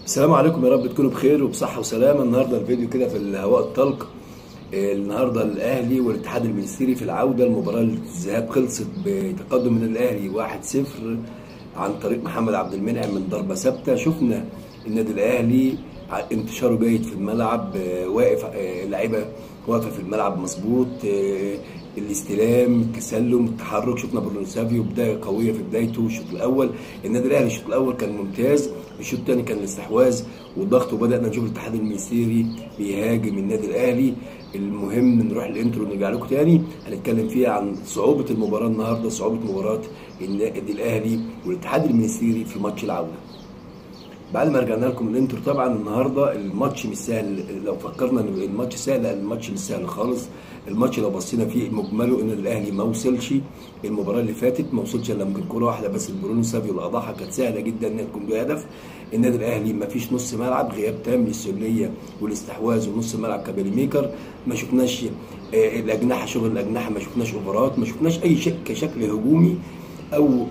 السلام عليكم يا رب تكونوا بخير وبصحة وسلامة النهارده الفيديو كده في الهواء الطلق آه، النهارده الاهلي والاتحاد المنستيري في العودة المباراة الذهاب خلصت بتقدم من الاهلي 1-0 عن طريق محمد عبد المنعم من ضربة ثابتة شفنا النادي الاهلي ع- انتشاره جيد في الملعب آه، واقف آه، اللعيبة واقفة في الملعب مظبوط آه، الاستلام التسلم التحرك شفنا برونو سافيو بدايه قويه في بدايته الشوط الاول النادي الاهلي الشوط الاول كان ممتاز الشوط الثاني كان الاستحواذ والضغط وبدانا نشوف الاتحاد المنستيري بيهاجم النادي الاهلي المهم نروح الانترو ونرجع لكم تاني هنتكلم فيها عن صعوبه المباراه النهارده صعوبه مباراه النادي الاهلي والاتحاد المنستيري في ماتش العوده بعد ما رجعنا لكم الانترو طبعا النهارده الماتش مش سهل لو فكرنا ان الماتش سهل لا الماتش مش سهل خالص الماتش لو بصينا فيه مجمله ان الاهلي ما وصلش المباراه اللي فاتت ما وصلش الا يمكن كوره واحده بس البرونو سافيو اللي قضاها كانت سهله جدا انها تكون بهدف النادي الاهلي ما فيش نص ملعب غياب تام للسليه والاستحواذ ونص الملعب كبيري ميكر ما شفناش آه، الاجنحه شغل الاجنحه ما شفناش اوفرات ما شفناش اي شيء كشكل هجومي او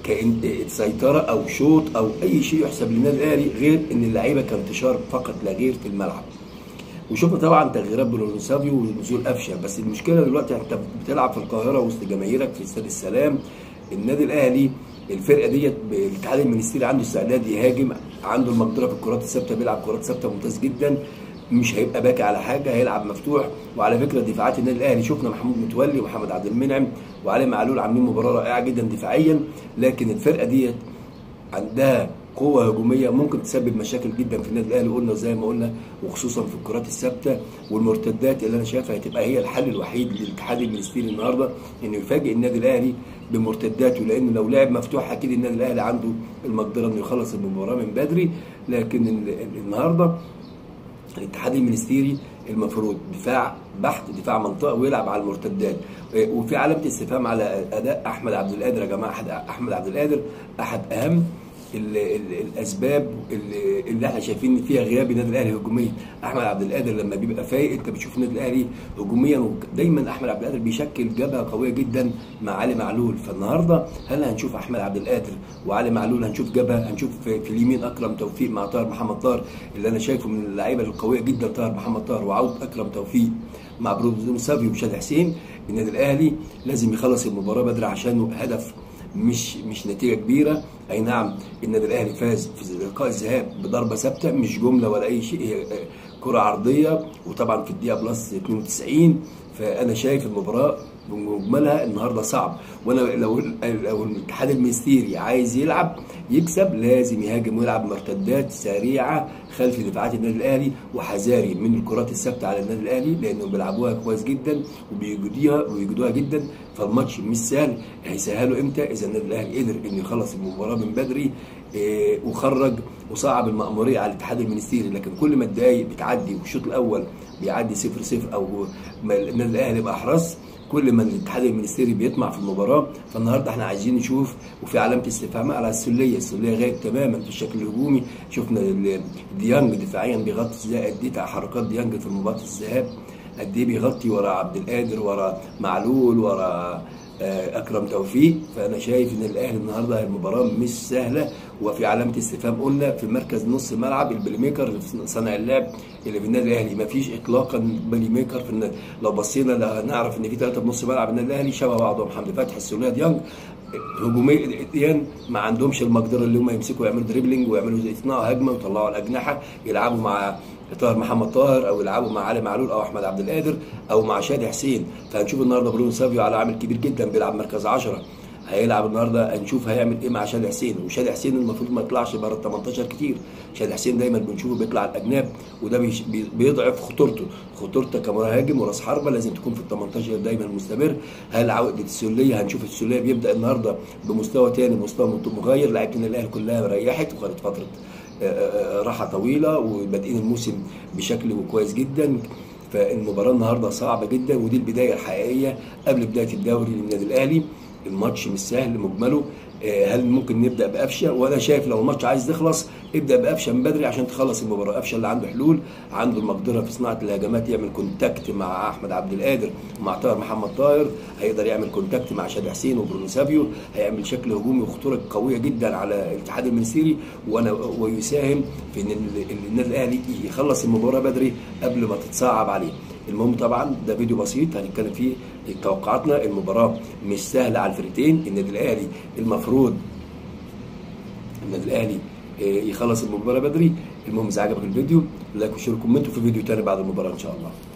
كسيطره او شوط او اي شيء يحسب للنادي الاهلي غير ان اللعيبه كانتشار فقط لا غير في الملعب وشفنا طبعا تغييرات برونو سافيو ونزول قفشه بس المشكله دلوقتي انت بتلعب في القاهره وسط جماهيرك في استاد السلام النادي الاهلي الفرقه ديت الاتحاد المنستيري عنده استعداد يهاجم عنده المقدره في الكرات الثابته بيلعب كرات ثابته ممتاز جدا مش هيبقى باكي على حاجه هيلعب مفتوح وعلى فكره دفاعات النادي الاهلي شفنا محمود متولي ومحمد عبد المنعم وعلي معلول عاملين مباراه رائعه جدا دفاعيا لكن الفرقه ديت عندها قوة هجومية ممكن تسبب مشاكل جدا في النادي الأهلي قلنا زي ما قلنا وخصوصا في الكرات الثابتة والمرتدات اللي أنا شايفها هتبقى هي الحل الوحيد للاتحاد المنستيري النهاردة إنه يفاجئ النادي الأهلي بمرتداته لأن لو لعب مفتوح أكيد النادي الأهلي عنده المقدرة إنه يخلص المباراة من بدري لكن ال- ال- النهاردة الاتحاد المنستيري المفروض دفاع بحت دفاع منطقه ويلعب على المرتدات إيه، وفي علامه استفهام على اداء احمد عبد القادر يا جماعه أحد احمد عبد القادر احد اهم ال ال الاسباب اللي, اللي احنا شايفين فيها غياب النادي الاهلي هجوميا احمد عبد القادر لما بيبقى فايق انت بتشوف النادي الاهلي هجوميا ودايما احمد عبد القادر بيشكل جبهه قويه جدا مع علي معلول فالنهارده هل هنشوف احمد عبد القادر وعلي معلول هنشوف جبهه هنشوف في, في اليمين اكرم توفيق مع طاهر محمد طاهر اللي انا شايفه من اللعيبه القويه جدا طاهر محمد طاهر وعوده اكرم توفيق مع برونو سافيو وشادي حسين النادي الاهلي لازم يخلص المباراه بدري عشان هدف مش مش نتيجه كبيره اي نعم النادي الاهلي فاز في لقاء الذهاب بضربه ثابته مش جمله ولا اي شيء هي كره عرضيه وطبعا في الدقيقه بلس 92 فانا شايف المباراه بمجملها النهارده صعب وانا لو لو الاتحاد المنستيري عايز يلعب يكسب لازم يهاجم ويلعب مرتدات سريعه خلف دفاعات النادي الاهلي وحذاري من الكرات الثابته على النادي الاهلي لانهم بيلعبوها كويس جدا وبيجدوها ويجدوها جدا فالماتش مش سهل هيسهلوا امتى اذا النادي الاهلي قدر انه يخلص المباراه من بدري إيه، وخرج وصعب المأمورية على الاتحاد المنستيري لكن كل ما الدقايق بتعدي والشوط الأول بيعدي 0 0 أو ما النادي الأهلي بقى أحرص كل ما الاتحاد المنستيري بيطمع في المباراه فالنهارده احنا عايزين نشوف وفي علامه استفهام على السليه، السليه غايب تماما في الشكل الهجومي، شفنا ال- ديانج دفاعيا بيغطي ازاي قد ايه حركات ديانج في مباراه الذهاب قد ايه بيغطي ورا عبد القادر ورا معلول ورا آه، اكرم توفيق فانا شايف ان الاهلي النهارده المباراه مش سهله وفي علامه استفهام قلنا في مركز نص الملعب البلاي ميكر اللي في صانع اللعب اللي في النادي الاهلي ما فيش اطلاقا بلاي ميكر في النادي لو بصينا لا نعرف ان في ثلاثه بنص ملعب النادي الاهلي شبه بعضهم حمدي فتحي السوليه ديانج هجوميا ما عندهمش المقدره اللي هم يمسكوا يعملوا دريبلينج ويعملوا يصنعوا هجمه ويطلعوا الاجنحه يلعبوا مع طاهر محمد طاهر او يلعبوا مع علي معلول او احمد عبد القادر او مع شادي حسين فهنشوف النهارده برونو سافيو على عامل كبير جدا بيلعب مركز 10 هيلعب النهارده هنشوف هيعمل ايه مع شادي حسين وشادي حسين المفروض ما يطلعش بره ال 18 كتير شادي حسين دايما بنشوفه بيطلع على الاجناب وده بيش- بي- بيضعف خطورته خطورته كمهاجم وراس حربه لازم تكون في ال 18 دايما مستمر هل عوده السوليه هنشوف السوليه بيبدا النهارده بمستوى تاني مستوى مغاير لعيبه النادي الاهلي كلها ريحت وخدت فتره آه، آه، آه، راحه طويله وبادئين الموسم بشكل كويس جدا فالمباراه النهارده صعبه جدا ودي البدايه الحقيقيه قبل بدايه الدوري للنادي الاهلي الماتش مش سهل مجمله آه، هل ممكن نبدا بقفشه وانا شايف لو الماتش عايز يخلص ابدا بقفشه من بدري عشان تخلص المباراه قفشه اللي عنده حلول عنده المقدره في صناعه الهجمات يعمل كونتاكت مع احمد عبد القادر ومع طاهر محمد طاهر هيقدر يعمل كونتاكت مع شادي حسين وبرونو سابيو هيعمل شكل هجومي وخطوره قويه جدا على الاتحاد المنسيري وانا ويساهم في ان ال- النادي الاهلي يخلص المباراه بدري قبل ما تتصعب عليه المهم طبعا ده فيديو بسيط هنتكلم فيه توقعاتنا المباراه مش سهله على الفرقتين النادي الاهلي المفروض النادي الاهلي آه، يخلص المباراه بدري المهم اذا عجبك الفيديو لايك وشير وكومنت وفي فيديو تاني بعد المباراه ان شاء الله